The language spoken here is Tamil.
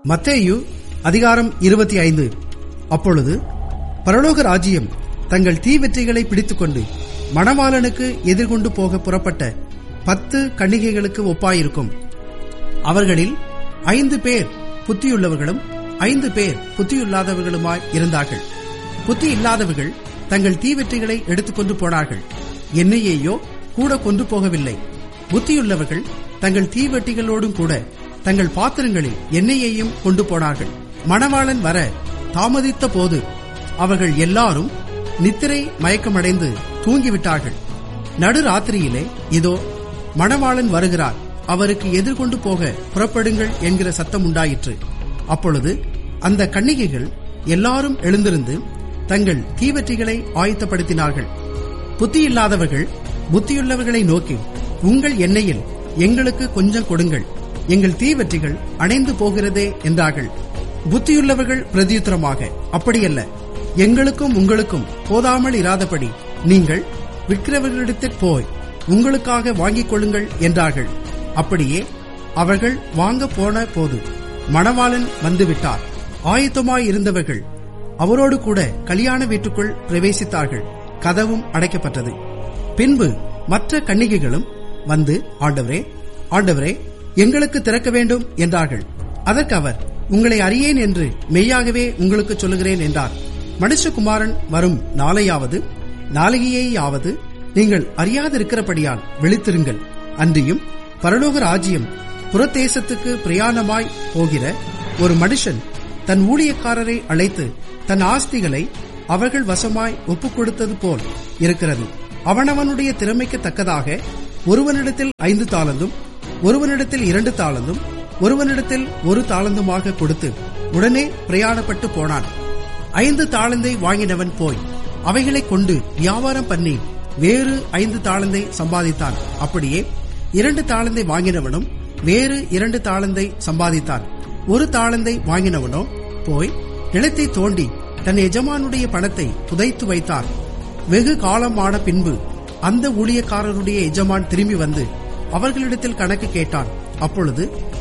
மத்தேயு அதிகாரம் இருபத்தி ஐந்து அப்பொழுது பரலோக ராஜ்யம் தங்கள் தீவெற்றிகளை பிடித்துக்கொண்டு மணவாளனுக்கு எதிர்கொண்டு போக புறப்பட்ட பத்து கன்னிகைகளுக்கு ஒப்பாயிருக்கும் அவர்களில் ஐந்து பேர் புத்தியுள்ளவர்களும் ஐந்து பேர் புத்தியில்லாதவர்களுமாய் இருந்தார்கள் புத்தி இல்லாதவர்கள் தங்கள் தீவெற்றிகளை எடுத்துக்கொண்டு போனார்கள் என்னையேயோ கூட கொண்டு போகவில்லை புத்தியுள்ளவர்கள் தங்கள் தீவெட்டிகளோடும் கூட தங்கள் பாத்திரங்களில் எண்ணெயையும் கொண்டு போனார்கள் மணவாளன் வர தாமதித்த போது அவர்கள் எல்லாரும் நித்திரை மயக்கமடைந்து தூங்கிவிட்டார்கள் நடுராத்திரியிலே இதோ மணவாளன் வருகிறார் அவருக்கு எதிர்கொண்டு போக புறப்படுங்கள் என்கிற சத்தம் உண்டாயிற்று அப்பொழுது அந்த கன்னிகைகள் எல்லாரும் எழுந்திருந்து தங்கள் தீவற்றிகளை ஆயத்தப்படுத்தினார்கள் புத்தியில்லாதவர்கள் புத்தியுள்ளவர்களை நோக்கி உங்கள் எண்ணெயில் எங்களுக்கு கொஞ்சம் கொடுங்கள் எங்கள் தீவற்றிகள் அணைந்து போகிறதே என்றார்கள் புத்தியுள்ளவர்கள் பிரதியுத்தரமாக அப்படியல்ல எங்களுக்கும் உங்களுக்கும் போதாமல் இராதபடி நீங்கள் விற்கிறவர்களிடத்தில் போய் உங்களுக்காக வாங்கிக் கொள்ளுங்கள் என்றார்கள் அப்படியே அவர்கள் வாங்க போன போது மணவாளன் வந்துவிட்டார் ஆயத்தமாயிருந்தவர்கள் அவரோடு கூட கல்யாண வீட்டுக்குள் பிரவேசித்தார்கள் கதவும் அடைக்கப்பட்டது பின்பு மற்ற கன்னிகைகளும் வந்து ஆண்டவரே ஆண்டவரே எங்களுக்கு திறக்க வேண்டும் என்றார்கள் அதற்கு அவர் உங்களை அறியேன் என்று மெய்யாகவே உங்களுக்கு சொல்லுகிறேன் என்றார் மனுஷகுமாரன் வரும் நாளையாவது நாளையேயாவது நீங்கள் அறியாதிருக்கிறபடியால் விழித்திருங்கள் அன்றியும் பரலோக ராஜ்யம் புறத்தேசத்துக்கு பிரயாணமாய் போகிற ஒரு மனுஷன் தன் ஊழியக்காரரை அழைத்து தன் ஆஸ்திகளை அவர்கள் வசமாய் ஒப்புக் கொடுத்தது போல் இருக்கிறது அவனவனுடைய திறமைக்கு தக்கதாக ஒருவனிடத்தில் ஐந்து தாளந்தும் ஒருவனிடத்தில் இரண்டு தாளந்தும் ஒருவனிடத்தில் ஒரு தாளந்துமாக கொடுத்து உடனே பிரயாணப்பட்டு போனான் ஐந்து தாளந்தை வாங்கினவன் போய் அவைகளை கொண்டு வியாபாரம் பண்ணி வேறு ஐந்து தாளந்தை சம்பாதித்தான் அப்படியே இரண்டு தாளந்தை வாங்கினவனும் வேறு இரண்டு தாளந்தை சம்பாதித்தான் ஒரு தாளந்தை வாங்கினவனோ போய் நிலத்தை தோண்டி தன் எஜமானுடைய பணத்தை புதைத்து வைத்தார் வெகு காலமான பின்பு அந்த ஊழியக்காரருடைய எஜமான் திரும்பி வந்து அவர்களிடத்தில் கணக்கு கேட்டான் அப்பொழுது